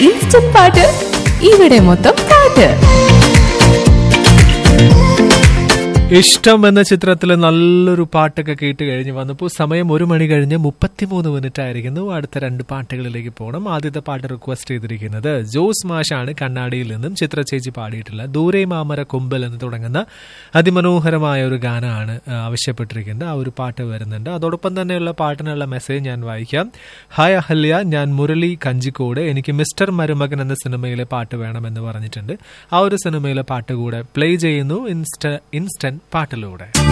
instant പാട്ട് ഇവിടെ മൊത്തം പാട്ട് ഇഷ്ടം എന്ന ചിത്രത്തിൽ നല്ലൊരു പാട്ടൊക്കെ കേട്ട് കഴിഞ്ഞ് വന്നപ്പോൾ സമയം ഒരു മണി കഴിഞ്ഞ് മുപ്പത്തിമൂന്ന് മിനിറ്റ് ആയിരിക്കുന്നു അടുത്ത രണ്ട് പാട്ടുകളിലേക്ക് പോകണം ആദ്യത്തെ പാട്ട് റിക്വസ്റ്റ് ചെയ്തിരിക്കുന്നത് ജോസ് മാഷാണ് കണ്ണാടിയിൽ നിന്നും ചിത്ര ചേച്ചി പാടിയിട്ടുള്ള ദൂരെ മാമര കൊമ്പൽ എന്ന് തുടങ്ങുന്ന അതിമനോഹരമായ ഒരു ഗാനമാണ് ആ, ആവശ്യപ്പെട്ടിരിക്കുന്നത് ആ ഒരു പാട്ട് വരുന്നുണ്ട് അതോടൊപ്പം തന്നെയുള്ള പാട്ടിനുള്ള മെസ്സേജ് ഞാൻ വായിക്കാം ഹായ് അഹല്യ ഞാൻ മുരളി കഞ്ചിക്കോട് എനിക്ക് മിസ്റ്റർ മരുമകൻ എന്ന സിനിമയിലെ പാട്ട് വേണമെന്ന് പറഞ്ഞിട്ടുണ്ട് ആ ഒരു സിനിമയിലെ പാട്ട് കൂടെ പ്ലേ ചെയ്യുന്നു ഇൻസ്റ്റ ഇൻസ്റ്റന്റ് പാട്ടിലൂടെ